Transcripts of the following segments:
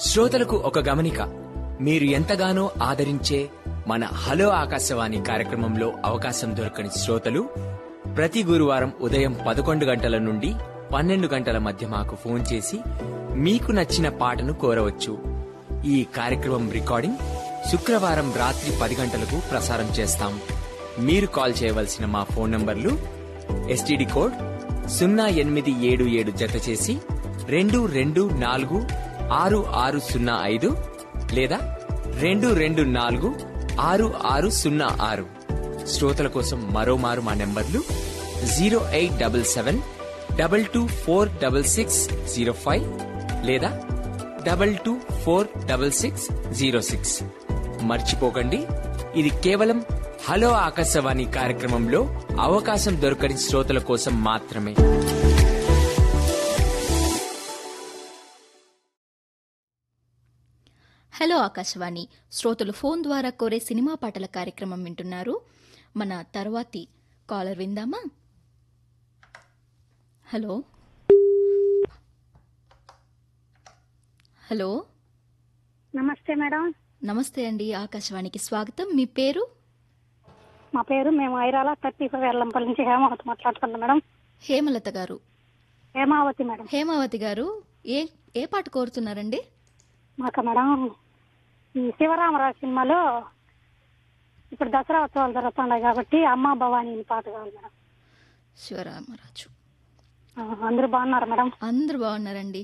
శ్రోతలకు ఒక గమనిక మీరు ఎంతగానో ఆదరించే మన హలో ఆకాశవాణి కార్యక్రమంలో అవకాశం దొరకని శ్రోతలు ప్రతి గురువారం ఉదయం పదకొండు గంటల నుండి పన్నెండు గంటల మధ్య మాకు ఫోన్ చేసి మీకు నచ్చిన పాటను కోరవచ్చు ఈ కార్యక్రమం రికార్డింగ్ శుక్రవారం రాత్రి పది గంటలకు ప్రసారం చేస్తాం మీరు కాల్ చేయవలసిన మా ఫోన్ నంబర్లు ఎస్టీడీ కోడ్ సున్నా ఎనిమిది ఏడు ఏడు జత చేసి రెండు రెండు నాలుగు ఆరు ఆరు సున్నా ఐదు లేదా రెండు రెండు నాలుగు ఆరు ఆరు సున్నా ఆరు శ్రోతల కోసం మరోమారు మా నెంబర్లు zero eight double seven double two four double six zero five లేదా double two four double six zero six మర్చిపోకండి ఇది కేవలం హలో ఆకాశవాణి కార్యక్రమంలో అవకాశం దొరకని శ్రోతల కోసం మాత్రమే హలో ఆకాశవాణి శ్రోతలు ఫోన్ ద్వారా కోరే సినిమా పాటల కార్యక్రమం వింటున్నారు మన తర్వాతి కాలర్ విందామా హలో హలో నమస్తే మేడం నమస్తే అండి ఆకాశవాణికి స్వాగతం మీ పేరు మా పేరు మేము ఐరాల థర్టీ ఫైవ్ ఎల్లంపల్లి నుంచి హేమావతి మాట్లాడుతున్నాం మేడం హేమలత గారు హేమావతి మేడం హేమావతి గారు ఏ ఏ పాట కోరుతున్నారండి మాకు మేడం ఈ శివరామరాజు సినిమాలో ఇప్పుడు దసరా ఉత్సవాలు జరుగుతున్నాయి కాబట్టి అమ్మ భవానీ అని పాట కావాలి మేడం శివరామరాజు ఆ, అందరూ బాగున్నారు మేడం అందరూ బాగున్నారండి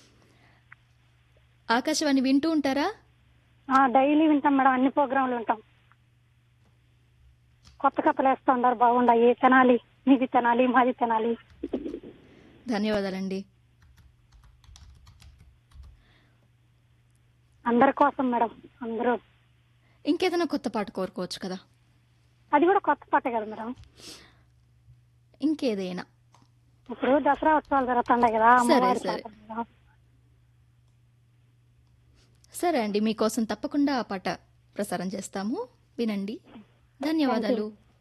ఆకాశవాణి వింటూ ఉంటారా ఆ, డైలీ వింటాం మేడం అన్ని ప్రోగ్రాంలు వింటాం కొత్త కథలు వేస్తూ ఉన్నారు బాగుండాయి తినాలి మీది తినాలి మాది తినాలి ధన్యవాదాలండి అందరి కోసం మేడం అందరూ ఇంకేదైనా కొత్త పాట కోరుకోవచ్చు కదా అది కూడా కొత్త పాటే కదా మేడం ఇంకేదైనా ఇప్పుడు దసరా ఉత్సవాలు జరుగుతున్నాయి కదా అమ్మవారి సరే. పాట మేడం. సరే అండి మీకోసం తప్పకుండా ఆ పాట ప్రసారం చేస్తాము వినండి ధన్యవాదాలు